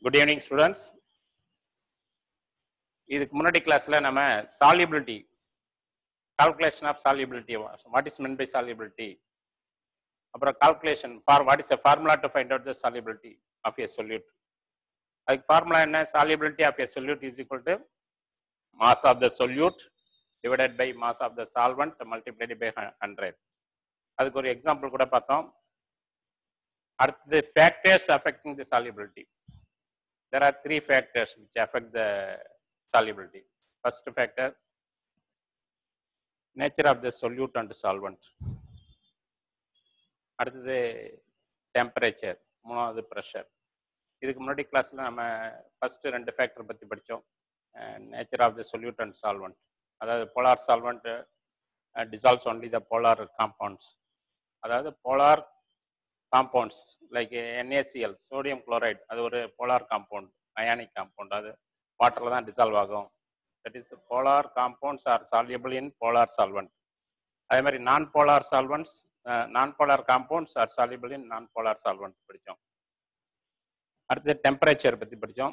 Good evening students இதுக்கு முன்னாடி கிளாஸ்ல நம்ம solubility calculation of solubility what is meant by solubility அப்புறம் calculation for what is a formula to find out the solubility of a solute அதுக்கு formula என்ன solubility of a solute is equal to mass of the solute divided by mass of the solvent multiplied by hundred அதுக்கு ஒரு example கூட பார்த்தோம் அடுத்தது factors affecting the solubility there are three factors which affect the solubility. First factor, nature of the solute and solvent. அடுத்தது temperature மூணாவது pressure இதுக்கு முன்னாடி கிளாஸில் நம்ம ஃபஸ்ட்டு ரெண்டு ஃபேக்டர் பற்றி படித்தோம் nature of the solute and solvent அதாவது polar solvent dissolves only the polar compounds அதாவது polar compounds like NaCl sodium chloride அது ஒரு போலார் காம்பவுண்ட் அயானிக் காம்பவுண்ட் அது வாட்டரில் தான் டிசால்வ் ஆகும் that is polar compounds are soluble in polar solvent அதே மாதிரி non polar solvents non polar compounds are soluble in non polar solvent படித்தோம் அடுத்து டெம்பரேச்சர் பற்றி படித்தோம்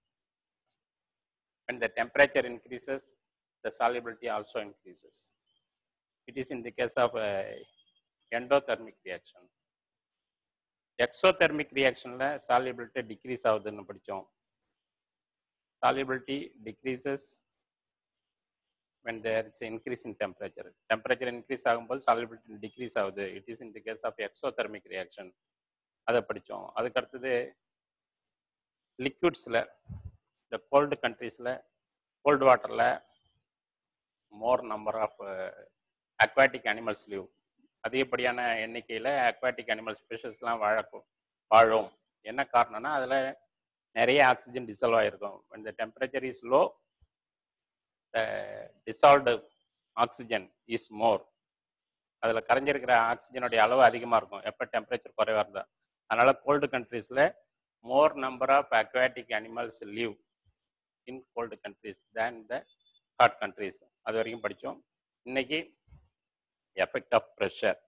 when the temperature increases the solubility also increases it is in the case of a endothermic reaction exothermic ரியாக்ஷனில் solubility decrease ஆகுதுன்னு படித்தோம் solubility decreases when there is increase in temperature temperature increase ஆகும்போது solubility decrease ஆகுது it is in the case of exothermic reaction அதை படித்தோம் அதுக்கு அடுத்தது லிக்விட்ஸில் இந்த கோல்டு கண்ட்ரீஸில் கோல்டு வாட்டரில் more number of aquatic animals live அதிகப்படியான எண்ணிக்கையில் அக்வாட்டிக் அனிமல் ஸ்பீஷஸ்லாம் வாழக்கும் வாழும் என்ன காரணம்னா அதில் நிறைய ஆக்சிஜன் டிசால்வ் ஆகிருக்கும் இந்த temperature is low the dissolved oxygen is more அதில் கரைஞ்சிருக்கிற ஆக்சிஜனுடைய அளவு அதிகமாக இருக்கும் எப்போ டெம்பரேச்சர் குறைவாக இருந்தால் அதனால் கோல்டு கண்ட்ரீஸில் more number of aquatic animals live in cold countries than the hot countries அது வரைக்கும் படித்தோம் இன்னைக்கு எஃபெக்ட் ஆஃப் ப்ரெஷர்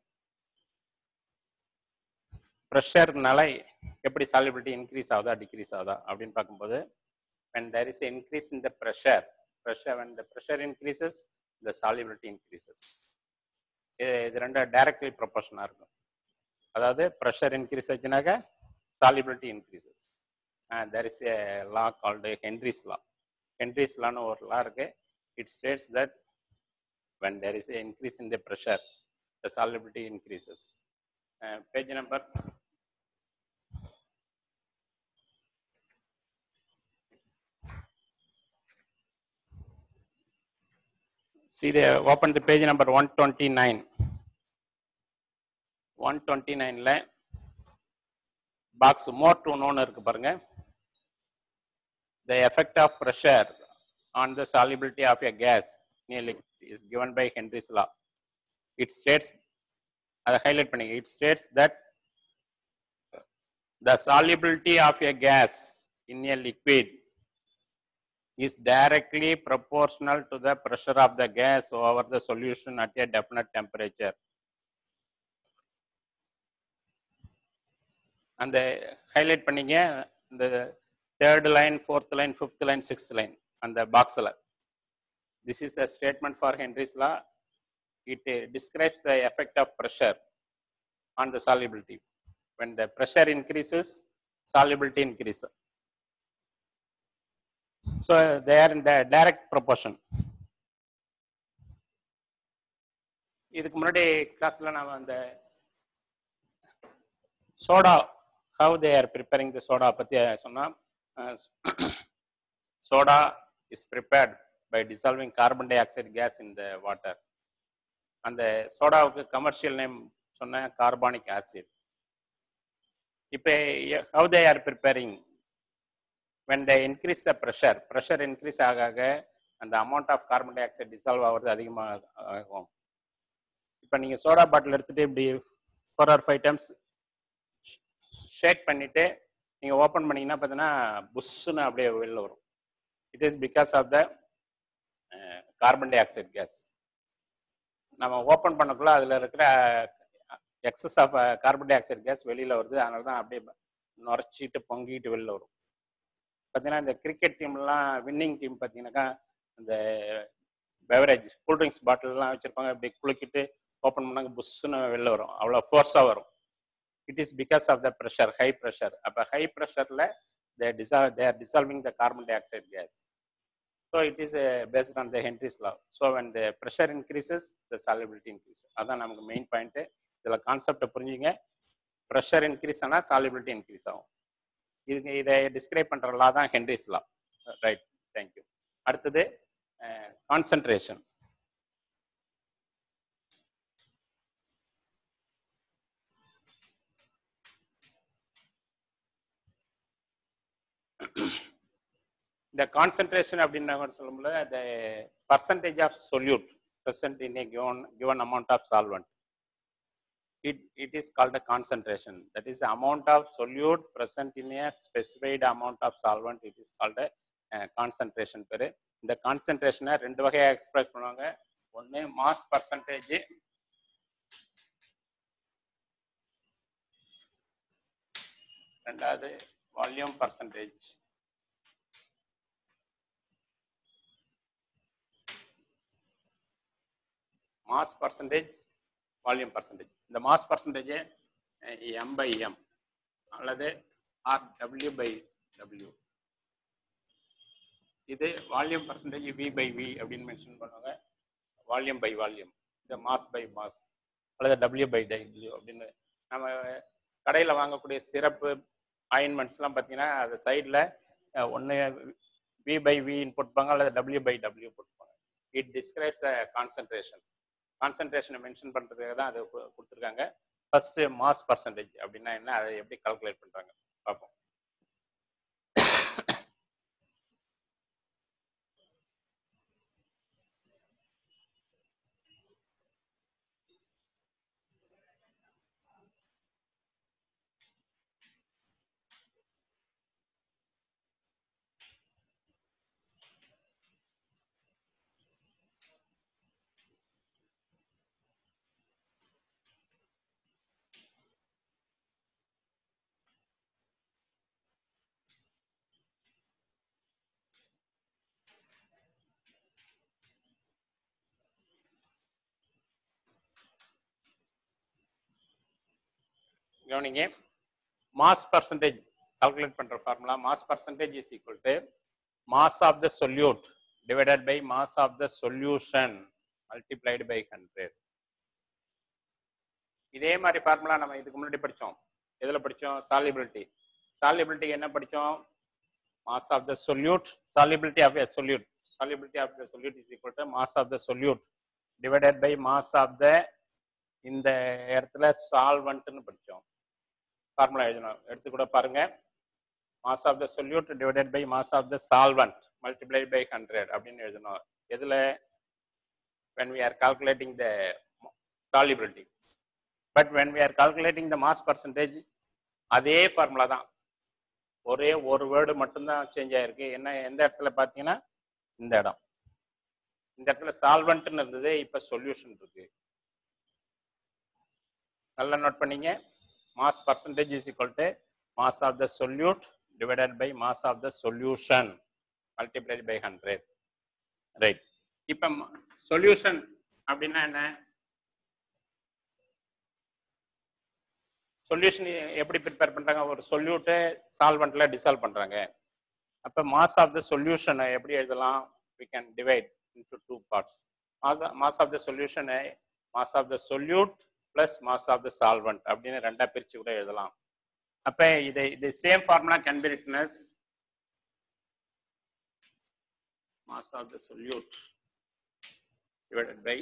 ப்ரெஷர்னால எப்படி சாலிபிலிட்டி இன்க்ரீஸ் ஆகுதா டிக்ரீஸ் ஆகுதா அப்படின்னு பார்க்கும்போது when there is an increase in the pressure pressure when the pressure increases the solubility increases இது ரெண்டு டைரக்ட்லி ப்ரொபோஷனாக இருக்கும் அதாவது ப்ரெஷர் இன்க்ரீஸ் ஆச்சுனாக்க solubility increases there is a law called Henry's law Henry's லான்னு ஒரு லா இருக்கு it states that when there is an increase in the pressure, the solubility increases. Uh, page number. See, they open the page number 129. 129 ல box more to known இருக்கு பாருங்க the effect of pressure on the solubility of a gas nearly is given by Henry's law. It states, அதை highlight பண்ணி it states that the solubility of a gas in a liquid is directly proportional to the pressure of the gas over the solution at a definite temperature. அந்த highlight பண்ணீங்க இந்த third line fourth line fifth line sixth line அந்த பாக்ஸில் this is a statement for Henry's law. It uh, describes the effect of pressure on the solubility. When the pressure increases, solubility increases. So they are in the direct proportion. இதுக்கு முன்னாடி கிளாஸ்ல நாம அந்த soda how they are preparing the soda பத்தி சொன்னா soda is prepared by dissolving carbon dioxide gas in the water அந்த சோடாவுக்கு commercial name சொன்ன கார்பானிக் ஆசிட் இப்போ how they are preparing when they increase the pressure pressure increase ஆக ஆக அந்த amount of carbon dioxide dissolve ஆகிறது அதிகமாக ஆகும் இப்போ நீங்கள் சோடா பாட்டில் எடுத்துகிட்டு இப்படி four or five times shake பண்ணிவிட்டு நீங்கள் ஓப்பன் பண்ணிங்கன்னா பார்த்தீங்கன்னா புஷ்ஷுன்னு அப்படியே வெளில வரும் it is because of the carbon dioxide gas நம்ம ஓப்பன் பண்ணக்குள்ள அதில் இருக்கிற excess of carbon dioxide gas வெளியில் வருது அதனால தான் அப்படியே நுரைச்சிட்டு பொங்கிட்டு வெளில வரும் பார்த்தீங்கன்னா இந்த கிரிக்கெட் டீம்லாம் வின்னிங் டீம் பார்த்தீங்கன்னாக்கா இந்த பெவரேஜ் கூல்ட்ரிங்க்ஸ் பாட்டில்லாம் வச்சுருப்பாங்க இப்படி குலுக்கிட்டு ஓப்பன் பண்ணாங்க புஷ்ஷுன்னு வெளில வரும் அவ்வளோ ஃபோர்ஸாக வரும் it is because of the pressure high pressure அப்போ ஹை ப்ரெஷரில் they dissolve they are dissolving the carbon dioxide gas so it is based on the Henry's law so when the pressure increases the solubility increase அதான் நமக்கு main point இதில் கான்செப்டை புரிஞ்சுங்க pressure increase ஆனால் solubility increase ஆகும் இதுக்கு இதை describe பண்ணுற லா தான் ஹென்ரிஸ் லா ரைட் தேங்க்யூ அடுத்தது கான்சன்ட்ரேஷன் இந்த கான்சன்ட்ரேஷன் அப்படின்னு சொல்லும்போது the percentage of solute present in a given given amount of solvent it it is called a concentration that is the amount of solute present in a specified amount of solvent it is called a uh, concentration பேரு இந்த கான்சன்ட்ரேஷனை ரெண்டு வகையா express பண்ணுவாங்க ஒன்று mass percentage ரெண்டாவது volume percentage mass percentage volume percentage இந்த mass percentage M by M அல்லது or W by W இது volume percentage V by V அப்படின்னு மென்ஷன் பண்ணுவாங்க வால்யூம் பை வால்யூம் இந்த மாஸ் பை மாஸ் அல்லது டபிள்யூ பை டபிள்யூ அப்படின்னு நம்ம கடையில் வாங்கக்கூடிய சிறப்பு ஆயின்மெண்ட்ஸ்லாம் பார்த்தீங்கன்னா அது சைடில் ஒன்று வி பை வின்னு போட்டுப்பாங்க அல்லது டபிள்யூ பை டபிள்யூ போட்டுப்பாங்க இட் டிஸ்கிரைப்ஸ் த கான்சன்ட்ரேஷன் கான்சன்ட்ரேஷனை மென்ஷன் பண்ணுறதுக்கு தான் அது கு- கொடுத்துருக்காங்க ஃபர்ஸ்ட் மாஸ் பர்சன்டேஜ் அப்படின்னா என்ன அதை எப்படி கால்குலேட் பண்ணுறாங்க பார்ப்போம் கவனிங்க மாஸ் பர்சன்டேஜ் கால்குலேட் பண்ற formula mass percentage is equal to mass of the solute divided by mass of the solution multiplied by hundred இதே மாதிரி ஃபார்முலா நம்ம இதுக்கு முன்னாடி படிச்சோம் எதுல படிச்சோம் சாலிபிலிட்டி சாலிபிலிட்டி என்ன படிச்சோம் mass of the solute solubility of a solute solubility of the solute is equal to mass of the solute divided by mass of the இந்த இடத்துல சால்வன்ட்னு படிச்சோம் ஃபார்முலா எழுதணும் எடுத்து கூட பாருங்க mass of the solute divided by mass of the solvent multiply by hundred அப்படின்னு எழுதணும் எதுல when we are calculating the solubility but when we are calculating the mass percentage அதே ஃபார்முலா தான் ஒரே ஒரு வேர்டு மட்டும்தான் சேஞ்ச் ஆயிருக்கு என்ன எந்த இடத்துல பார்த்தீங்கன்னா இந்த இடம் இந்த இடத்துல சால்வெண்ட்னு இருந்தது இப்ப சொல்யூஷன் இருக்கு நல்லா நோட் பண்ணீங்க mass percentage is equal to mass of the solute divided by mass of the solution multiplied by hundred right இப்போ சொல்யூஷன் அப்படின்னா என்ன சொல்யூஷன் எப்படி ப்ரிப்பேர் பண்றாங்க ஒரு சொல்யூட்டை சால்வெண்ட்ல டிசால்வ் பண்றாங்க அப்ப மாஸ் ஆஃப் த சொல்யூஷனை எப்படி எழுதலாம் we can divide into two parts mass mass of the solution mass of the solute plus mass of the solvent அப்படின்னு ரெண்டா பிரிச்சு கூட எழுதலாம் அப்ப இது இது same formula can be written as mass of the solute divided by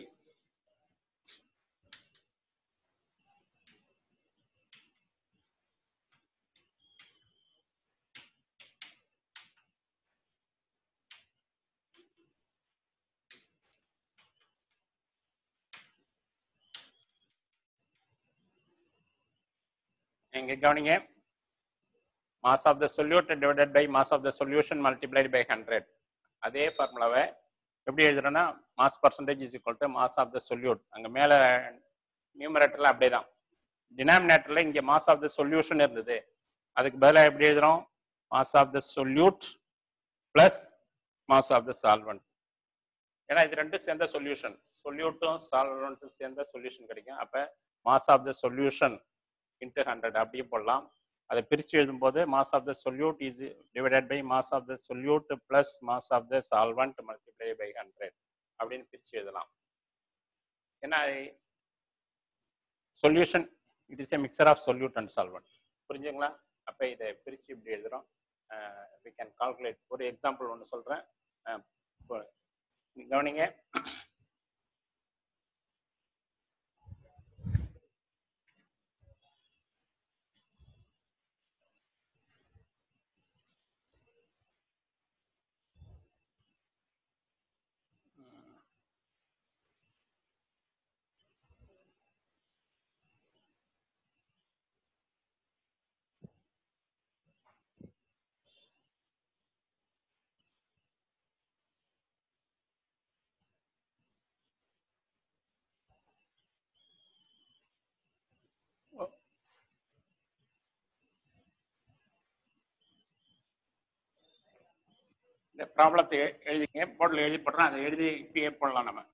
எங்க கவனிங்க mass of the solute divided by mass of the solution multiplied by hundred அதே ஃபார்முலாவை எப்படி எழுதுறோம்னா mass percentage is equal to mass of the solute அங்க மேல நியூமரேட்டர்ல அப்படியே தான் டினாமினேட்டர்ல இங்க மாஸ் ஆஃப் த சொல்யூஷன் இருந்தது அதுக்கு பதிலாக எப்படி எழுதுறோம் mass of the solute plus mass of the solvent ஏன்னா இது ரெண்டும் சேர்ந்த சொல்யூஷன் சொல்யூட்டும் சால்வெண்ட்டும் சேர்ந்த சொல்யூஷன் கிடைக்கும் அப்போ mass of the solution into hundred அப்படியே போடலாம் அதை பிரித்து எழுதும்போது mass of the solute is divided by mass of the solute plus mass of the solvent multiply by hundred அப்படின்னு பிரித்து எழுதலாம் ஏன்னா solution it is a mixture of solute and solvent புரிஞ்சுங்களா அப்போ இதை பிரித்து இப்படி எழுதுகிறோம் வி கேன் கால்குலேட் ஒரு எக்ஸாம்பிள் ஒன்று சொல்கிறேன் கவனிங்க இந்த ப்ராப்ளத்தை எழுதிங்க போர்டில் எழுதி போடுறேன் அதை எழுதி இப்பயே போடலாம் நம்ம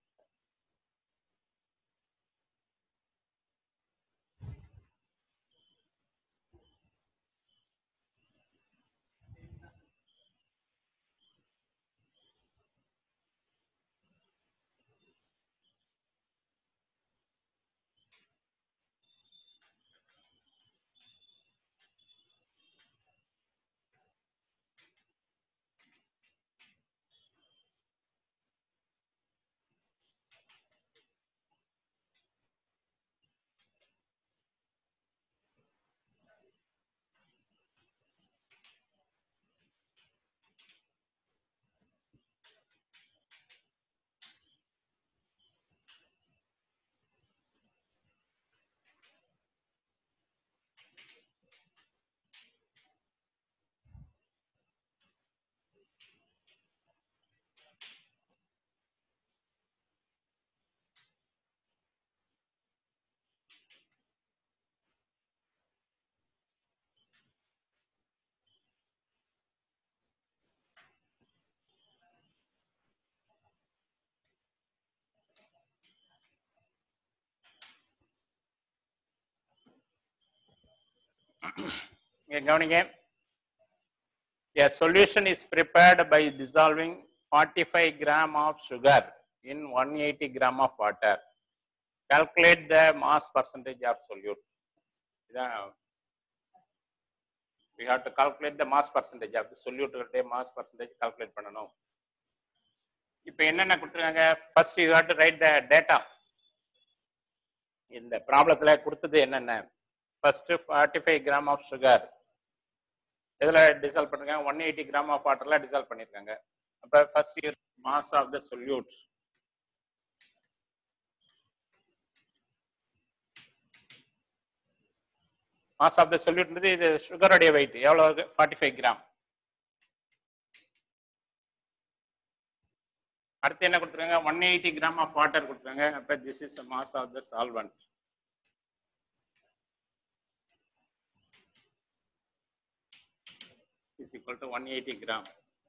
இங்க கவனிங்க A solution is prepared by dissolving 45 gram of sugar in 180 gram of water. Calculate the mass percentage of solute. இதான் we have to calculate the mass percentage of the solute mass percentage calculate பண்ணணும் இப்போ என்னென்ன கொடுத்துருக்காங்க first you have to write the data இந்த ப்ராப்ளத்தில் கொடுத்தது என்னென்ன first forty five gram of sugar இதில் டிசால்வ் பண்ணிருக்காங்க ஒன் எயிட்டி கிராம் ஆஃப் வாட்டர்ல டிசால்வ் பண்ணியிருக்காங்க அப்போ first here mass of the solute mass of the சொல்யூட்ன்றது இது சுகருடைய வெயிட் எவ்வளோ ஃபார்ட்டி ஃபைவ் கிராம் அடுத்து என்ன கொடுத்துருக்காங்க one eighty gram of water கொடுத்துருக்காங்க அப்போ this is mass of the solvent is equal to 180 gram.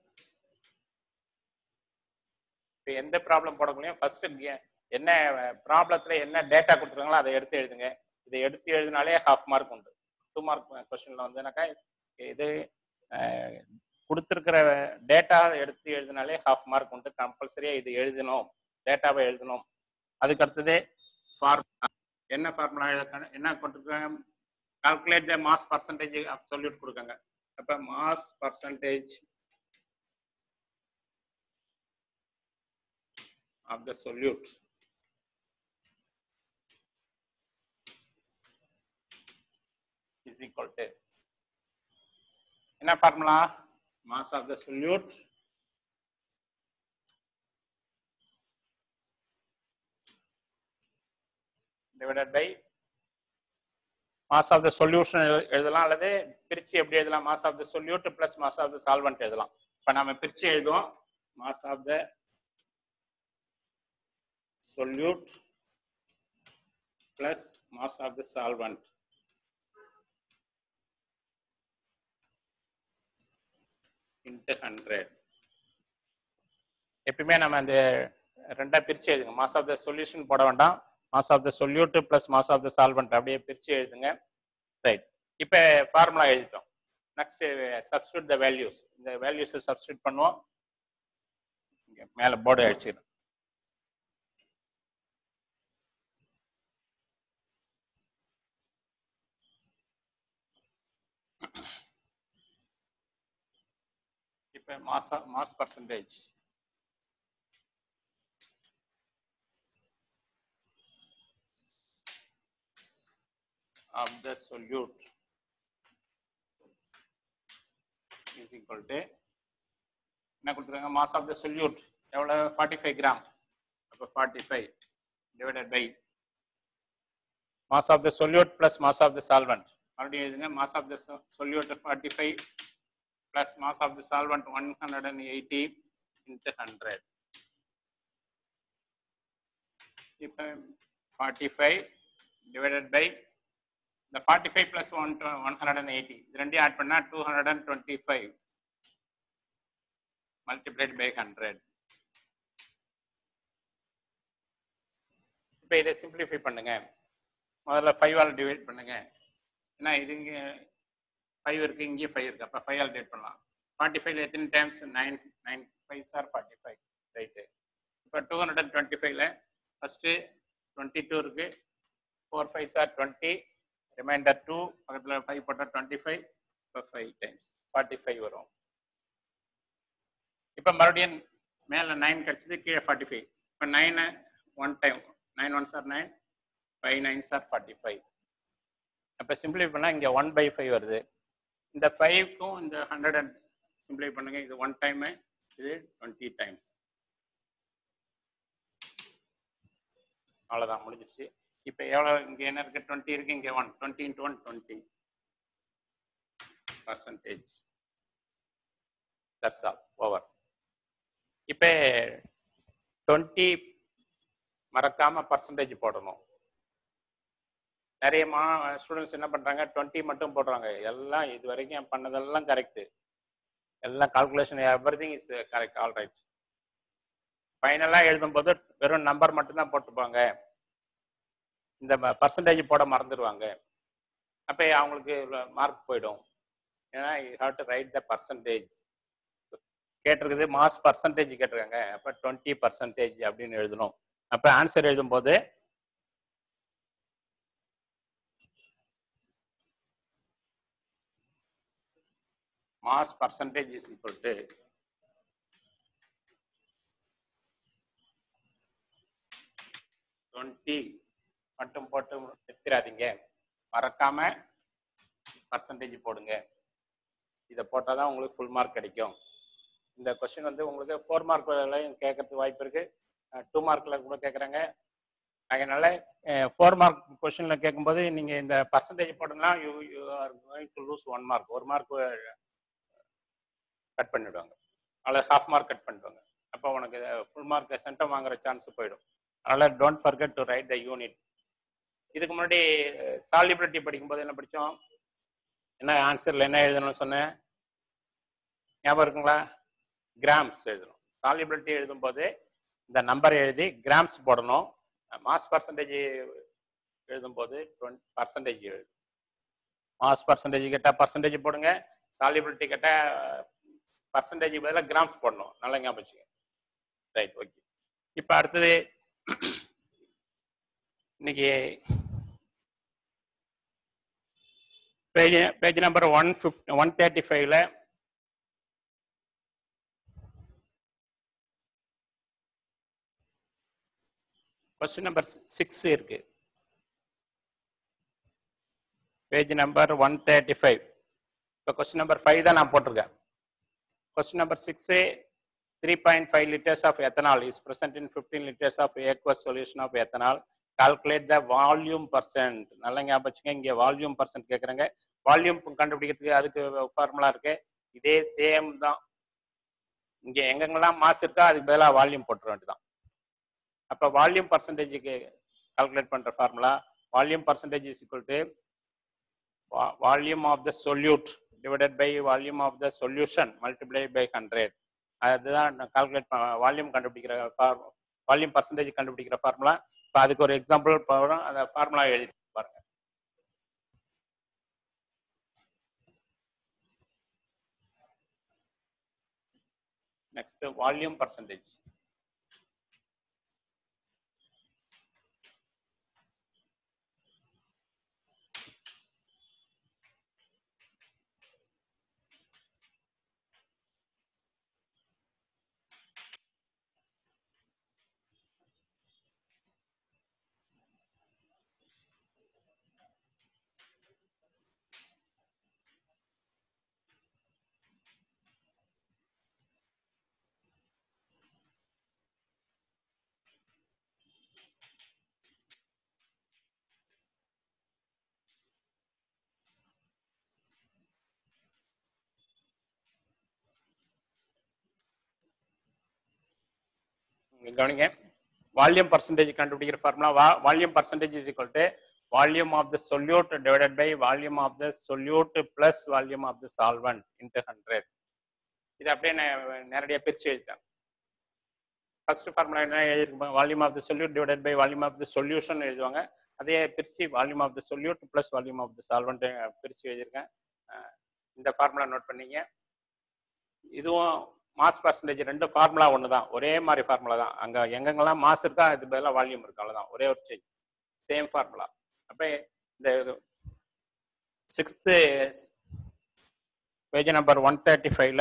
இப்போ எந்த ப்ராப்ளம் போட முடியும் ஃபர்ஸ்ட் என்ன ப்ராப்ளத்தில் என்ன டேட்டா கொடுத்துருக்காங்களோ அதை எடுத்து எழுதுங்க இதை எடுத்து எழுதினாலே ஹாஃப் மார்க் உண்டு டூ மார்க் கொஸ்டினில் வந்துனாக்கா இது அஹ், கொடுத்திருக்கிற டேட்டா எடுத்து எழுதினாலே ஹாஃப் மார்க் உண்டு கம்பல்சரியாக இது எழுதணும் டேட்டாவை எழுதணும் அதுக்கு அடுத்தது ஃபார்முலா என்ன ஃபார்முலா என்ன கொடுத்துருக்காங்க calculate the mass percentage of சொல்லிட்டு கொடுக்காங்க அப்ப mass percentage of the solute is equal to என்ன formula mass of the solute divided by mass of the solution எழுதலாம் அல்லது பிரிச்சு எப்படி எழுதலாம் mass of the solute plus mass of the solvent எழுதலாம் இப்போ நம்ம பிரிச்சு எழுதுவோம் mass of the solute plus mass of the solvent. into 100. எப்பயுமே நம்ம அந்த ரெண்டா பிரிச்சு எழுதுங்க மாஸ் ஆஃப் த சொல்யூஷன் போட வேண்டாம் mass of the solute plus mass of the solvent அப்படியே பிரிச்சு எழுதுங்க ரைட் இப்போ ஃபார்முலா எழுதிட்டோம் நெக்ஸ்ட் சப்ஸ்டியூட் த வேல்யூஸ் இந்த வேல்யூஸை சப்ஸ்டியூட் பண்ணுவோம் இங்க மேலே போர்டு அடிச்சிடும் இப்போ mass mass percentage of the solute is equal to என்ன கொடுத்துருக்காங்க மாஸ் ஆஃப் த சொல்யூட் எவ்வளோ ஃபார்ட்டி ஃபைவ் கிராம் அப்போ forty five divided by mass of the solute plus mass of the solvent மறுபடியும் எழுதுங்க mass of the solute forty five plus mass of the solvent one hundred and eighty into hundred இப்போ forty five divided by இந்த forty five plus one one hundred and eighty இது ரெண்டையும் add பண்ணால் two hundred and twenty five multiplied by hundred இப்போ இதை simplify பண்ணுங்க முதல்ல five all divide பண்ணுங்க ஏன்னா இது இங்கே ஃபைவ் இருக்கு இங்கேயும் ஃபைவ் இருக்கு அப்போ ஃபைவ் ஆல் டிவைட் பண்ணலாம் ஃபார்ட்டி ஃபைவ்ல எத்தனை times nine nine five sir forty five right இப்போ டூ ஹண்ட்ரட் அண்ட் டுவெண்ட்டி ஃபைவ்ல ஃபஸ்ட்டு டுவெண்ட்டி டூ இருக்கு four five sir twenty remainder two பக்கத்தில் ஃபைவ் போட்டால் டுவெண்ட்டி ஃபைவ் இப்போ ஃபைவ் டைம்ஸ் ஃபார்ட்டி ஃபைவ் வரும் இப்போ மறுபடியும் மேலே நைன் கிடச்சிது கீழே ஃபார்ட்டி ஃபைவ் இப்போ nine one time nine one sir nine five nine sir forty five அப்போ சிம்பிளை பண்ணால் இங்கே ஒன் பை ஃபைவ் வருது இந்த ஃபைவ்க்கும் இந்த ஹண்ட்ரட் அண்ட் சிம்பிளை பண்ணுங்க இது ஒன் டைமு இது டுவெண்ட்டி டைம்ஸ் அவ்வளோதான் முடிஞ்சிருச்சு இப்போ எவ்வளோ இங்கே என்ன இருக்கு டுவெண்ட்டி இருக்கு இங்கே one twenty into one twenty percentage that's all over இப்போ டுவெண்ட்டி மறக்காம பர்சன்டேஜ் போடணும் நிறைய மா ஸ்டூடெண்ட்ஸ் என்ன பண்றாங்க டுவெண்ட்டி மட்டும் போடுறாங்க எல்லாம் இது வரைக்கும் பண்ணதெல்லாம் கரெக்டு எல்லாம் calculation everything is correct all right ஃபைனலாக எழுதும்போது வெறும் நம்பர் மட்டும்தான் போட்டுப்பாங்க இந்த பர்சன்டேஜ் போட மறந்துடுவாங்க அப்போ அவங்களுக்கு மார்க் போயிடும் ஏன்னா you have to write the percentage கேட்டிருக்குது மாஸ் பர்சன்டேஜ் கேட்டிருக்காங்க அப்போ டுவெண்ட்டி பர்சன்டேஜ் அப்படின்னு எழுதணும் அப்போ ஆன்சர் எழுதும்போது mass percentage is equal to twenty மட்டும் போட்டு எடுத்துடாதீங்க மறக்காம பர்சன்டேஜ் போடுங்க இதை போட்டால் தான் உங்களுக்கு ஃபுல் மார்க் கிடைக்கும் இந்த கொஸ்டின் வந்து உங்களுக்கு ஃபோர் மார்க்லையும் கேட்கறதுக்கு வாய்ப்பு இருக்கு டூ மார்க்கில் கூட கேட்குறாங்க அதனால ஃபோர் மார்க் கொஸ்டினில் கேட்கும்போது நீங்கள் இந்த பர்சன்டேஜ் போட்டோம்னா you you are going to lose one mark ஒரு மார்க் கட் பண்ணிவிடுவாங்க அல்லது ஹாஃப் மார்க் கட் பண்ணிடுவாங்க அப்போ உனக்கு ஃபுல் மார்க் சென்டம் வாங்குற சான்ஸ் போயிடும் அதனால் don't forget to write the unit இதுக்கு முன்னாடி சாலிபிலிட்டி படிக்கும்போது என்ன படித்தோம் என்ன ஆன்சரில் என்ன எழுதணும்னு சொன்னேன் ஞாபகம் இருக்குங்களா கிராம்ஸ் எழுதணும் சாலிபிலிட்டி எழுதும்போது இந்த நம்பர் எழுதி கிராம்ஸ் போடணும் மாஸ் பர்சன்டேஜ் எழுதும்போது டுவெண்ட் பர்சன்டேஜ் எழுது மாஸ் பர்சன்டேஜ் கேட்டால் பர்சன்டேஜ் போடுங்க சாலிபிலிட்டி கேட்டால் பர்சன்டேஜ் பதிலாக கிராம்ஸ் போடணும் நல்லா ஞாபகம் வச்சுங்க ரைட் ஓகே இப்போ அடுத்தது இன்னைக்கு page page number one fifty one thirty ஃபைவ்ல கொஸ்டின் நம்பர் சிக்ஸ் இருக்கு page number one thirty five இப்போ கொஸ்டின் நம்பர் ஃபைவ் தான் நான் போட்டிருக்கேன் question number six three point five litres of ethanol is present in fifteen litres of aqueous solution of ethanol calculate the volume percent நல்லா ஞாபகம் வச்சுங்க இங்கே volume percent கேட்குறாங்க volume கண்டுபிடிக்கிறதுக்கு அதுக்கு ஃபார்முலா இருக்கு இதே சேம் தான் இங்கே எங்கெங்கெல்லாம் மாஸ் இருக்கோ அதுக்கு பதிலாக வால்யூம் போட்டுற வேண்டியதான் அப்போ வால்யூம் பர்சன்டேஜுக்கு கால்குலேட் பண்ணுற formula volume percentage is equal to volume of the solute divided by volume of the solution multiplied by 100 அதுதான் கால்குலேட் வால்யூம் கண்டுபிடிக்கிற வால்யூம் பர்சன்டேஜ் கண்டுபிடிக்கிற ஃபார்முலா இப்போ அதுக்கு ஒரு எக்ஸாம்பிள் போகிறோம் அந்த ஃபார்முலா எழுதி பாருங்க நெக்ஸ்ட் வால்யூம் பர்சன்டேஜ் இங்க கவனிங்க வால்யூம் பர்சன்டேஜ் கண்டுபிடிக்கிற formula volume percentage is equal to volume of the solute divided by volume of the solute plus volume of the solvent into hundred இது அப்படியே நான் நேரடியாக பிரித்து எழுதிட்டேன் ஃபர்ஸ்ட் ஃபார்முலா என்ன எழுதிருப்பாங்க volume of the solute divided by volume of the solution எழுதுவாங்க அதே பிரித்து volume of the solute plus volume of the solvent பிரித்து எழுதியிருக்கேன் அஹ் இந்த ஃபார்முலா நோட் பண்ணீங்க இதுவும் மாஸ் பர்சன்டேஜ் ரெண்டு ஃபார்முலா ஒன்று தான் ஒரே மாதிரி ஃபார்முலா தான் அங்கே எங்கெங்கெல்லாம் மாஸ் இருக்கா அது பதிலாக வால்யூம் இருக்கு அவ்வளோதான் ஒரே ஒரு சேஞ்ச் சேம் ஃபார்முலா அப்போ இந்த sixth page number one thirty ஃபைவ்ல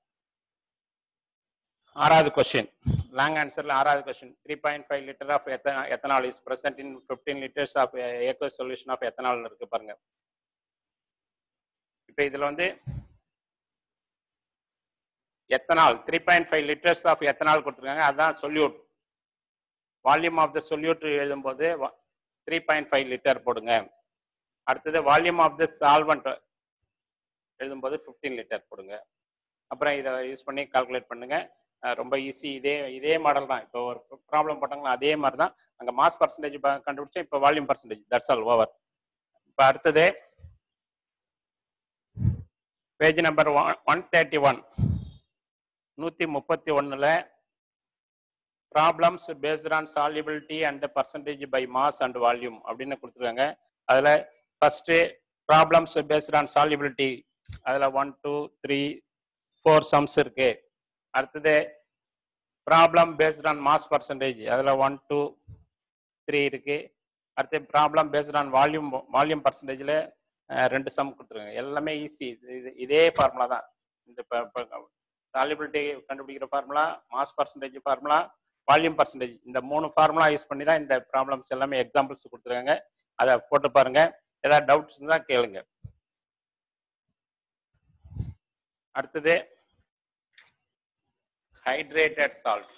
ஆறாவது கொஸ்டின் லாங் ஆன்சர்ல ஆறாவது question three point five litre of ethanol is present in fifteen litres of aqueous solution of ethanol இருக்கு பாருங்க இப்போ இதுல வந்து ethanol three point five litres of ethanol கொடுத்துருக்காங்க அதுதான் solute volume of the solute எழுதும்போது த்ரீ பாயிண்ட் ஃபைவ் லிட்டர் போடுங்க அடுத்தது வால்யூம் ஆஃப் த சால்வன்ட் எழுதும்போது ஃபிஃப்டீன் லிட்டர் போடுங்க அப்புறம் இதை யூஸ் பண்ணி கால்குலேட் பண்ணுங்க அஹ் ரொம்ப ஈஸி இதே இதே மாடல் தான் இப்போ ஒரு ப்ராப்ளம் போட்டாங்களா அதே மாதிரி தான் அங்கே மாஸ் பர்சன்டேஜ் கண்டுபிடிச்சா இப்போ volume percentage that's all over இப்போ அடுத்தது page number one thirty one நூற்றி முப்பத்தி ஒன்றில் problems based on solubility and percentage by mass and volume அப்படின்னு கொடுத்துருக்காங்க அதில் first problems based on solubility அதில் one two three four sums இருக்கு அடுத்தது problem based on mass percentage அதில் ஒன் டூ த்ரீ இருக்கு அடுத்து problem based on volume volume பர்சன்டேஜில் ரெண்டு சம் கொடுத்துருங்க எல்லாமே ஈஸி இது இதே ஃபார்முலா தான் இந்த சாலிபிலிட்டி கண்டுபிடிக்கிற formula mass percentage formula volume percentage இந்த மூணு ஃபார்முலா யூஸ் பண்ணி தான் இந்த ப்ராப்ளம்ஸ் எல்லாமே எக்ஸாம்பிள்ஸ் கொடுத்துருக்காங்க அதை போட்டு பாருங்க ஏதாவது டவுட்ஸ் இருந்தால் கேளுங்க அடுத்தது hydrated salt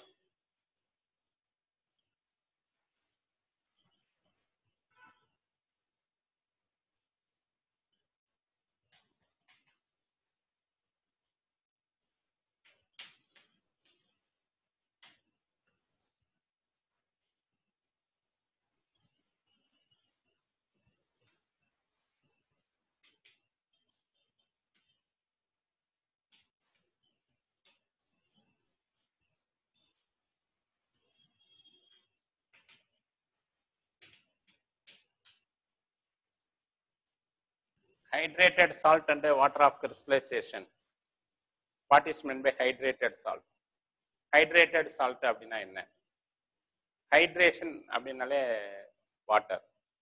hydrated salt and water of crystallization. What is meant by hydrated salt? Hydrated salt அப்படின்னா என்ன ஹைட்ரேஷன் அப்படின்னாலே water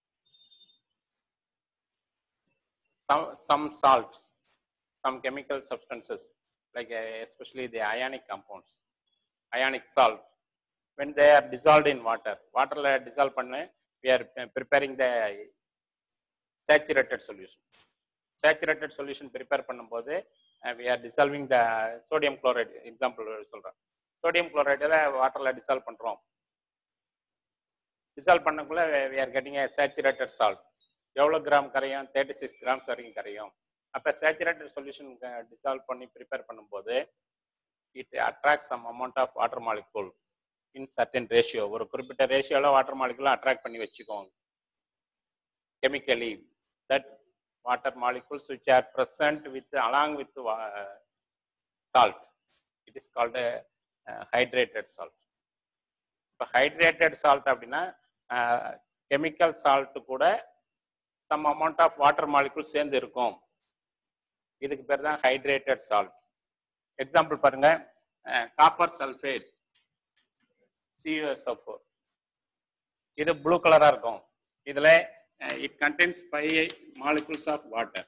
some some salt some chemical substances like uh, especially the ionic compounds ionic salt when they are dissolved in water waterல dissolve பண்ண we are preparing the saturated solution saturated solution prepare பண்ணும்போது uh, we are dissolving the sodium chloride example சொல்றேன் sodium chloride வாட்டர்ல dissolve பண்றோம் dissolve பண்ணக்குள்ள we are getting a saturated salt எவ்வளோ gram கரையும் thirty six grams வரைக்கும் கரையும் அப்போ சேச்சுரேட்டட் சொல்யூஷன் டிசால்வ் பண்ணி ப்ரிப்பேர் பண்ணும்போது it attract some amount of water molecule in certain ratio ஒரு குறிப்பிட்ட ரேஷியோவில் வாட்டர் மாலிகூலை அட்ராக்ட் பண்ணி வச்சுக்கோங்க chemically that water molecules which are present with along with salt it is called hydrated salt இப்போ hydrated salt அப்படின்னா chemical salt கூட some amount of water molecule சேர்ந்து இருக்கும் இதுக்கு பேர் தான் ஹைட்ரேட்டட் சால்ட் எக்ஸாம்பிள் பாருங்க காப்பர் சல்ஃபேட் சியூஎஸ்ஓ இது ப்ளூ கலரா இருக்கும் இதுல it contains five molecules of water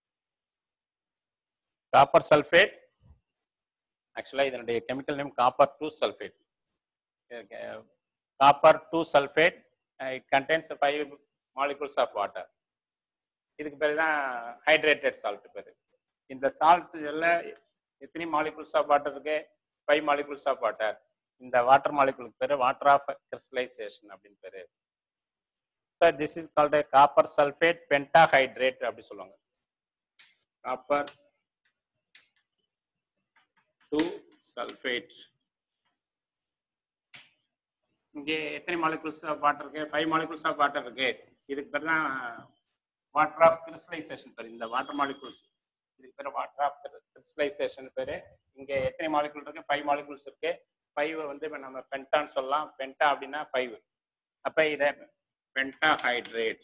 copper sulphate ஆக்சுவலா இதனுடைய chemical name copper two sulphate copper two sulphate it contains five molecules of water இதுக்கு பேர் தான் ஹைட்ரேட்டட் சால்ட் பேர் இந்த சால்ட் எல்லாம் எத்தனை மாலிகுல்ஸ் ஆஃப் வாட்டர் இருக்கு ஃபைவ் மாலிகுல்ஸ் ஆஃப் வாட்டர் இந்த வாட்டர் மாலிகுலுக்கு பேர் வாட்டர் ஆஃப் கிறிஸ்டலைசேஷன் அப்படின்னு பேரு this is called copper sulphate pentahydrate அப்படி சொல்லுவாங்க காப்பர் டூ சல்ஃபேட் இங்கே எத்தனை மாலிகுல்ஸ் ஆஃப் வாட்டர் இருக்கு ஃபைவ் மாலிகுல்ஸ் ஆஃப் வாட்டர் இருக்கு இதுக்கு பேர் தான் வாட்டர் ஆஃப் கிறிஸ்டலைசேஷன் பேர் இந்த வாட்டர் மாலிகுல்ஸ் இதுக்கு பேர் வாட்டர் ஆஃப் கிறிஸ்டலைசேஷன் பேர் இங்கே எத்தனை மாலிகுல் இருக்கு ஃபைவ் மாலிகுல்ஸ் இருக்கு ஃபைவ் வந்து இப்போ நம்ம பென்டான்னு சொல்லலாம் பென்டா அப்படின்னா ஃபைவ் அப்போ இதை பென்டாஹைட்ரேட்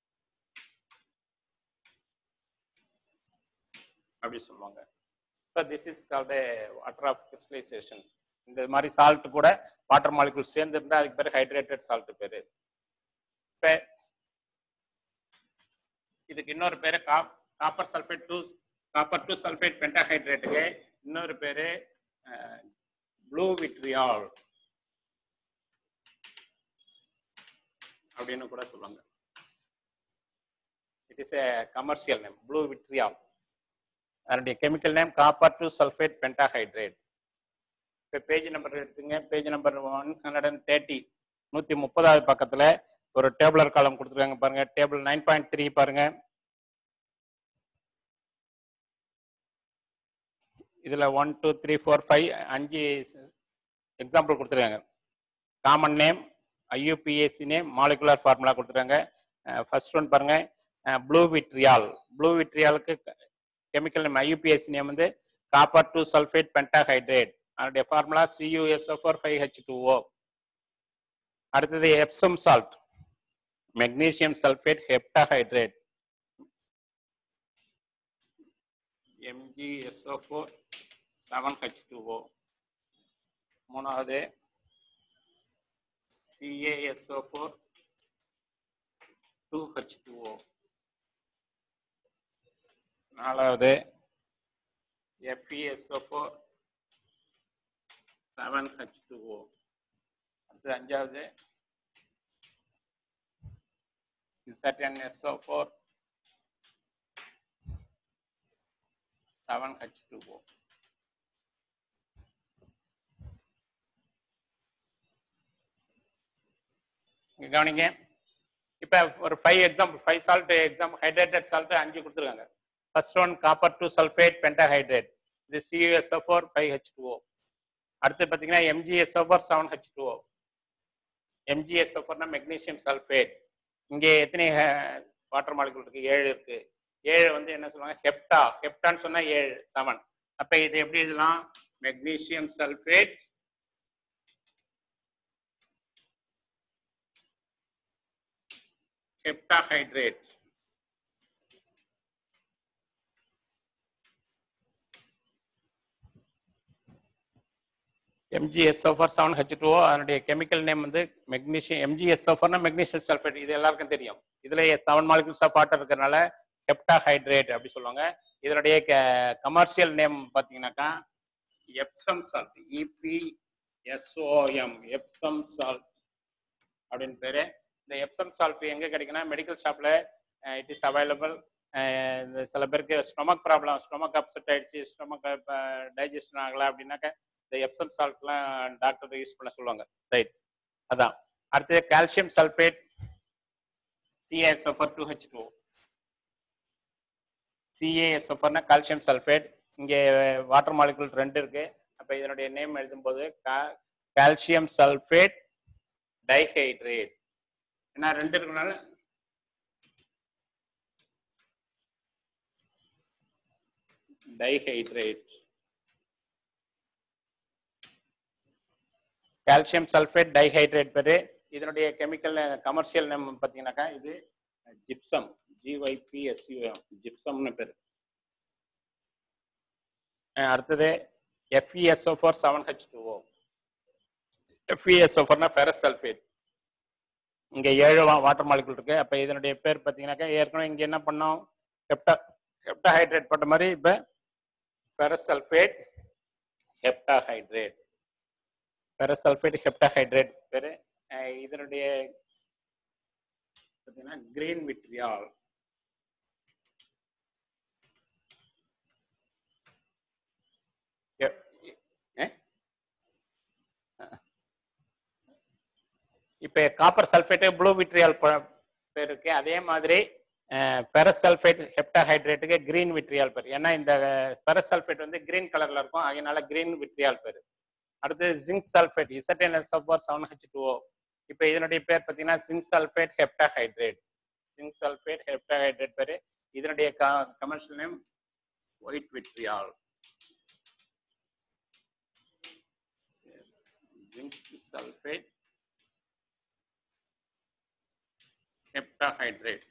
அப்படி சொல்லுவாங்க இப்போ this is called water of crystallisation இந்த மாதிரி சால்ட் கூட வாட்டர் மாலிகுல் சேர்ந்து இருந்தால் அதுக்கு பேர் ஹைட்ரேட்டட் சால்ட் பேர் இப்போ இதுக்கு இன்னொரு பேர் cop copper sulphate two copper two sulphate பென்டாஹைட்ரேட்டுக்கு இன்னொரு பேர் ப்ளூ விட்ரியால் அப்படின்னு கூட சொல்லுவாங்க it is a commercial name blue vitriol அதனுடைய chemical name copper two sulphate pentahydrate இப்போ பேஜ் நம்பர் எடுத்துங்க page number one hundred and thirty நூற்றி முப்பதாவது பக்கத்தில் ஒரு டேபிளர் காலம் கொடுத்துருக்காங்க பாருங்க டேபிள் நைன் பாயிண்ட் த்ரீ பாருங்க இதில் one two three four five அஞ்சு எக்ஸாம்பிள் கொடுத்துருக்காங்க common name IUPAC name molecular formula கொடுத்துருக்காங்க ஃபர்ஸ்ட் ஒன் பாருங்க ப்ளூ விட்ரியால் ப்ளூ விட்ரியாலுக்கு கெமிக்கல் நேம் ஐயூபிஎஸ்சி நேம் வந்து காப்பர் டூ சல்ஃபேட் பென்டாஹைட்ரேட் அதனுடைய formula CUSO four five H two O அடுத்தது Epsom salt magnesium sulphate heptahydrate MGSO four seven H two O மூணாவது CASO four two H two O நாலாவது FESO four seven H two O அடுத்து அஞ்சாவது SO four seven H two O இங்க கவனிங்க இப்போ ஒரு five example five salt example hydrated salt அஞ்சு கொடுத்துருக்காங்க first one copper two sulphate pentahydrate இது CUSO four five H two O அடுத்து பார்த்தீங்கன்னா MGSO four seven H two O MGSO ஃபோர்னா மெக்னீசியம் சல்ஃபேட் இங்கே எத்தனை வாட்டர் மாலிகுல் இருக்கு ஏழு இருக்கு ஏழு வந்து என்ன சொல்லுவாங்க ஹெப்டா ஹெப்டான்னு சொன்னா ஏழு செவன் அப்ப இது எப்படி இதெல்லாம் magnesium sulphate heptahydrate MGSO four seven H two அதனுடைய கெமிக்கல் நேம் வந்து மெக்னீஷியம் எம்ஜிஎஸ்ஓ ஃபோர்னா மெக்னீஷியம் சல்ஃபேட் இது எல்லாருக்கும் தெரியும் இதுல செவன் மாலிகுல்ஸ் ஆஃப் வாட்டர் இருக்கிறனால ஹெப்டாஹைட்ரேட் அப்படி சொல்லுவாங்க இதனுடைய கமர்ஷியல் நேம் பார்த்தீங்கன்னாக்கா Epsom salt EP SOM Epsom salt அப்படின்னு பேரு இந்த எப்சம் சால்ட் எங்க கிடைக்குன்னா மெடிக்கல் ஷாப்ல இட் இஸ் அவைலபிள் இந்த சில பேருக்கு ஸ்டொமக் ப்ராப்ளம் ஸ்டொமக் அப்செட் ஆயிடுச்சு ஸ்டொமக் டைஜஷன் ஆகல அப்படின்னாக்க இந்த எப்சம் சால்ட்லாம் டாக்டர் யூஸ் பண்ண சொல்லுவாங்க ரைட் அதான் அடுத்தது calcium sulphate CASFR two H two சிஏஎஸ்எஃப்ஆர்னா கால்சியம் சல்ஃபேட் இங்கே வாட்டர் மாலிகுல் ரெண்டு இருக்கு அப்போ இதனுடைய நேம் எழுதும்போது கால்சியம் சல்ஃபேட் டைஹைட்ரேட் ஏன்னா ரெண்டு இருக்கனால டைஹைட்ரேட் கால்சியம் சல்ஃபேட் டைஹைட்ரேட் பேரு இதனுடைய கெமிக்கல் கமர்ஷியல் நேம் பார்த்தீங்கன்னாக்கா இது ஜிப்சம் ஜிஒய்பிஎஸ்யூஎம் ஜிப்சம்னு பேர் அஹ் அடுத்தது FESO four seven H two O FESO ஃபோர்னா ஃபெரஸ் சல்ஃபேட் இங்கே ஏழு வாட்டர் மாலிகுல் இருக்கு அப்போ இதனுடைய பேர் பார்த்தீங்கன்னாக்கா ஏற்கனவே இங்கே என்ன பண்ணோம் ஹெப்டா ஹெப்டாஹைட்ரேட் போட்ட மாதிரி இப்போ ferrous sulphate heptahydrate ferrous sulphate heptahydrate பேர் இதனுடைய பார்த்தீங்கன்னா கிரீன் விட்ரியால் இப்போ காப்பர் சல்ஃபேட்டு ப்ளூ விட்ரியால் பேர் இருக்கு அதே மாதிரி ஃபெரஸ் சல்ஃபேட் ஹெப்டாஹைட்ரேட்டுக்கு கிரீன் விட்ரியால் பேர் ஏன்னா இந்த ஃபெரஸ் சல்ஃபேட் வந்து கிரீன் கலர்ல இருக்கும் அதனால கிரீன் விட்ரியால் பேர் அடுத்து zinc sulphate ZNS four seven H two O இப்போ இதனுடைய பேர் பார்த்தீங்கன்னா zinc sulphate heptahydrate zinc sulphate heptahydrate பேர் இதனுடைய commercial name white vitriol zinc sulphate heptahydrate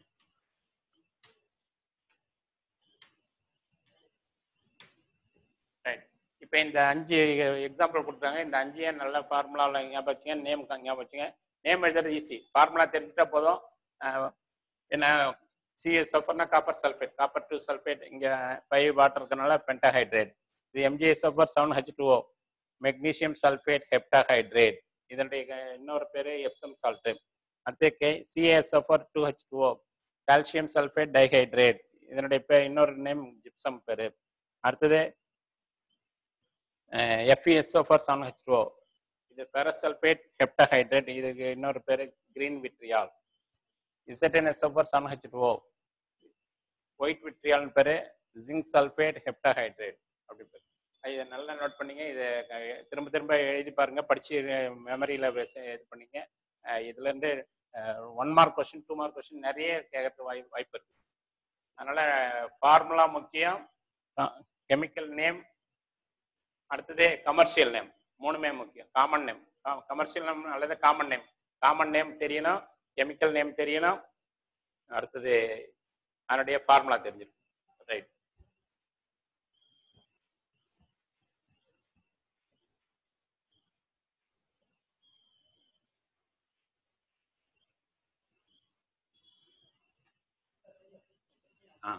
right இப்போ இந்த அஞ்சு எக்ஸாம்பிள் கொடுத்தாங்க இந்த அஞ்சையே நல்ல ஃபார்முலாவில் ஞாபகம் வச்சுங்க நேம் ஞாபகம் வச்சுங்க நேம் எழுதுறது ஈஸி ஃபார்முலா தெரிஞ்சுட்டா போதும் அஹ், என்ன சிஎஸ் சல்ஃபர்னா copper sulphate copper two sulphate இங்கே ஃபைவ் வாட்டர் இருக்கனால பென்டாஹைட்ரேட் இது MGS sulphur seven H two O magnesium sulphate heptahydrate இதனுடைய க- இன்னொரு பேர் எப்சம் சால்ட்டு அடுத்து K CAS sulphur two H two O calcium sulphate dihydrate இதனுடைய பேர் இன்னொரு நேம் ஜிப்சம் பேர் அடுத்தது FESO four seven H two இது ஃபெரசல்ஃபேட் ஹெப்டஹைட்ரேட் இதுக்கு இன்னொரு பேர் green vitriol ZNSO four seven H two white விட்ரியால்னு பேர் ஜிங்க் சல்ஃபேட் ஹெப்டஹைட்ரேட் அப்படி பேர் இதை நல்லா நோட் பண்ணீங்க இதை அஹ், திரும்ப திரும்ப எழுதி பாருங்க படிச்சு மெமரியில் இது பண்ணீங்க அஹ், இதுல இருந்து one mark question two mark question நிறைய கேட்கறது வாய் வாய்ப்பு இருக்கு அதனால ஃபார்முலா முக்கியம் கெமிக்கல் நேம் அடுத்தது கமர்ஷியல் நேம் மூணுமே முக்கியம் காமன் நேம் கமர்ஷியல் நேம் அல்லது காமன் நேம் காமன் நேம் தெரியணும் கெமிக்கல் நேம் தெரியணும் அடுத்தது அதனுடைய ஃபார்முலா தெரிஞ்சிடும் ரைட் ஆ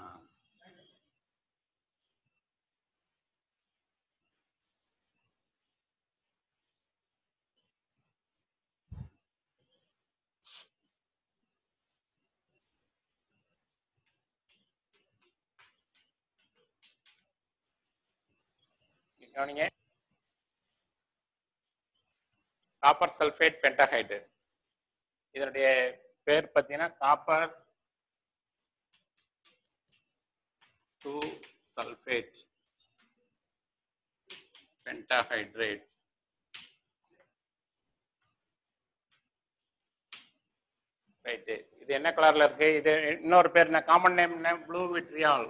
கவனிங்க காப்பர் சல்ஃபேட் பென்டாஹைட்ரேட் இதனுடைய பேர் பார்த்தீங்கன்னா copper two sulphate pentahydrate right இது என்ன கலர்ல இருக்கு இது இன்னொரு பேர் என்ன காமன் நேம் என்ன ப்ளூ விட்ரியால்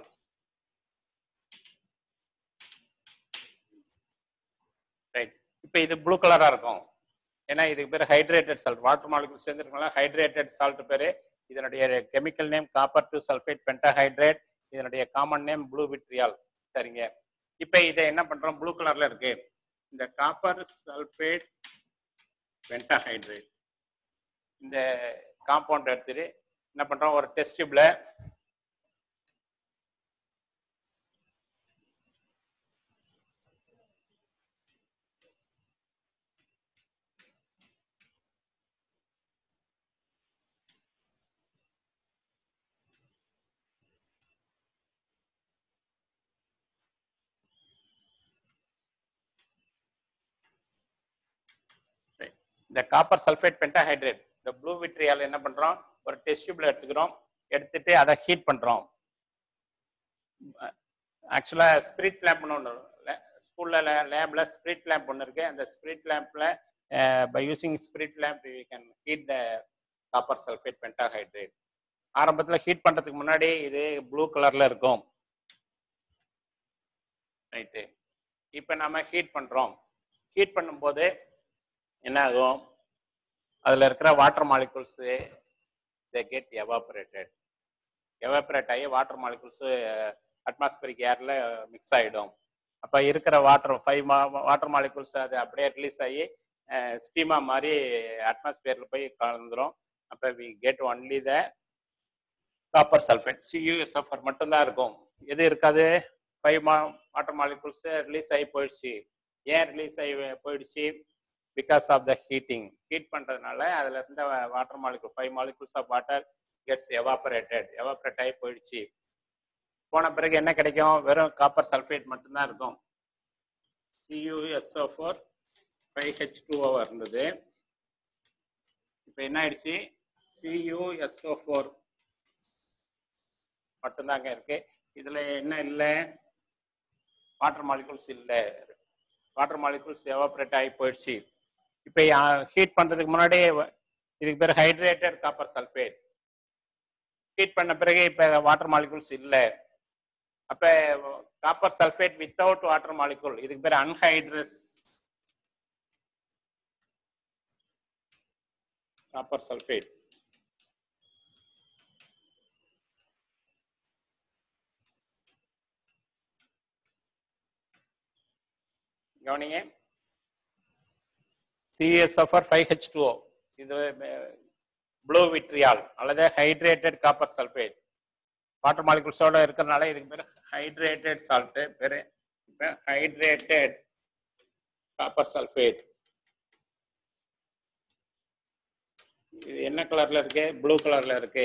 ரைட் இப்போ இது ப்ளூ கலரா இருக்கும் ஏன்னா இதுக்கு பேர் ஹைட்ரேட்டட் சால்ட் வாட்டர் மாலிகுல் சேர்ந்துருக்கனால ஹைட்ரேட்டட் சால்ட் பேர் இதனுடைய chemical name copper two sulphate pentahydrate இதனுடைய காமன் நேம் ப்ளூ விட்ரியால் சரிங்க இப்போ இதை என்ன பண்றோம் ப்ளூ கலர்ல இருக்கு இந்த காப்பர் சல்ஃபேட் பென்டாஹைட்ரேட் இந்த காம்பவுண்ட் எடுத்துட்டு என்ன பண்றோம் ஒரு டெஸ்ட் டியூப்ல இந்த காப்பர் சல்ஃபேட் பென்டாஹைட்ரேட் இந்த ப்ளூ விட்ரியால் என்ன பண்றோம் ஒரு டெஸ்ட் டியூப்ல எடுத்துக்கிறோம் எடுத்துட்டு அதை ஹீட் பண்றோம் ஆக்சுவலா ஸ்பிரிட் லேம்ப்னு ஒன்று ஸ்கூல்ல லேப்ல ஸ்பிரிட் லேம்ப் ஒன்று இருக்கு அந்த ஸ்பிரிட் லேம்ப்ல by using spirit lamp you can heat the copper sulphate pentahydrate ஆரம்பத்தில் ஹீட் பண்றதுக்கு முன்னாடி இது ப்ளூ கலர்ல இருக்கும் ரைட்டு இப்போ நாம ஹீட் பண்றோம் ஹீட் பண்ணும்போது என்ன ஆகும் அதில் இருக்கிற water molecules they get evaporated evaporate ஆகி வாட்டர் மாலிகுல்ஸு அட்மாஸ்பரிக் ஏரில் மிக்ஸ் ஆகிடும் அப்போ இருக்கிற வாட்டர் ஃபைவ் மா வாட்டர் மாலிகுல்ஸ் அது அப்படியே ரிலீஸ் ஆகி ஸ்டீமாக மாதிரி அட்மாஸ்பியரில் போய் கலந்துரும் அப்போ we get only the copper sulphate சியூஎஸ்எஃப்ஆர் மட்டும்தான் இருக்கும் எது இருக்காது ஃபைவ் மா வாட்டர் மாலிகுல்ஸ் ரிலீஸ் ஆகி போயிடுச்சு ஏன் ரிலீஸ் ஆகி போயிடுச்சு because of the heating heat பண்ணுறதுனால அதில் இருந்த water molecule five molecules of water gets evaporated evaporate ஆகி போயிடுச்சு போன பிறகு என்ன கிடைக்கும் வெறும் காப்பர் சல்ஃபேட் மட்டும்தான் இருக்கும் C U S O four five H two இருந்தது இப்போ என்ன ஆயிடுச்சு சியூஎஸ்ஓ ஃபோர் மட்டும்தாங்க இருக்கு இதுல என்ன இல்லை வாட்டர் மாலிகுல்ஸ் இல்லை வாட்டர் மாலிகுல்ஸ் எவாபரேட் ஆகி போயிடுச்சு இப்போ ஹீட் பண்றதுக்கு முன்னாடி இதுக்கு பேர் ஹைட்ரேட்டட் காப்பர் சல்ஃபேட் ஹீட் பண்ண பிறகு இப்போ வாட்டர் மாலிகுல்ஸ் இல்லை அப்ப copper sulphate without water molecule இதுக்கு பேர் அன்ஹைட்ரஸ் காப்பர் சல்ஃபேட் கவனிங்க சிஎஸ்எஃப்ஆர் ஃபைவ் ஹெச் டூ இது ப்ளூ விட்ரியால் அல்லது ஹைட்ரேட்டட் காப்பர் சல்ஃபேட் வாட்டர் மாலிகுல்ஸோட இருக்கிறதுனால இதுக்கு பேர் ஹைட்ரேட்டட் சால்ட்டு பேர் இப்போ ஹைட்ரேட்டட் காப்பர் சல்ஃபேட் இது என்ன கலர்ல இருக்கு ப்ளூ கலர்ல இருக்கு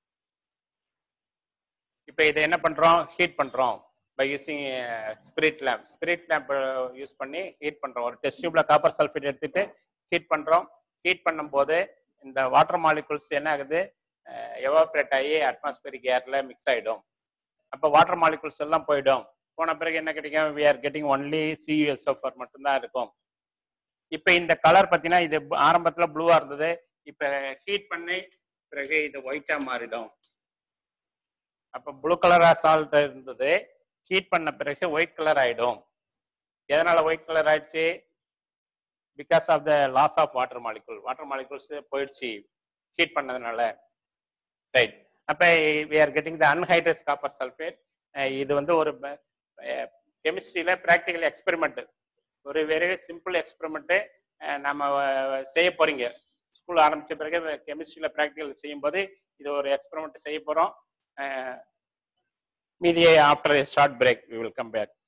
இப்போ இதை என்ன பண்றோம் ஹீட் பண்றோம் by using spirit lamp spirit lamp use பண்ணி ஹீட் பண்றோம் ஒரு டெஸ்ட் டியூப்ல காப்பர் சல்ஃபேட் எடுத்துட்டு ஹீட் பண்றோம் ஹீட் பண்ணும்போது இந்த வாட்டர் மாலிகுல்ஸ் என்ன ஆகுது எவாப்ரேட் ஆகி அட்மாஸ்பியரிக் ஏர்ல மிக்ஸ் ஆயிடும் அப்போ வாட்டர் மாலிகுல்ஸ் எல்லாம் போயிடும் போன பிறகு என்ன கிடைக்கும் வி ஆர் கெட்டிங் ஒன்லி சியூஎஸ்எஃப்ஆர் மட்டும்தான் இருக்கும் இப்போ இந்த கலர் பார்த்தீங்கன்னா இது ஆரம்பத்துல ப்ளூவா இருந்தது இப்போ ஹீட் பண்ணி பிறகு இது ஒயிட்டா மாறிடும் அப்போ ப்ளூ கலரா சால்ட் இருந்தது ஹீட் பண்ண பிறகு ஒயிட் கலர் ஆயிடும் எதனால ஒயிட் கலர் ஆயிடுச்சு because of the loss of water molecule water molecules போயிடுச்சு ஹீட் பண்ணதுனால ரைட் அப்போ we are getting the anhydrous copper sulphate இது வந்து ஒரு கெமிஸ்ட்ரியில ப்ராக்டிக்கல் எக்ஸ்பெரிமெண்ட் ஒரு வெரி சிம்பிள் எக்ஸ்பெரிமெண்ட்டு நம்ம செய்ய போறீங்க ஸ்கூல் ஆரம்பிச்ச பிறகு கெமிஸ்ட்ரியில ப்ராக்டிக்கல் செய்யும்போது இது ஒரு எக்ஸ்பெரிமெண்ட் செய்ய போறோம் மீதியை after short break we will come back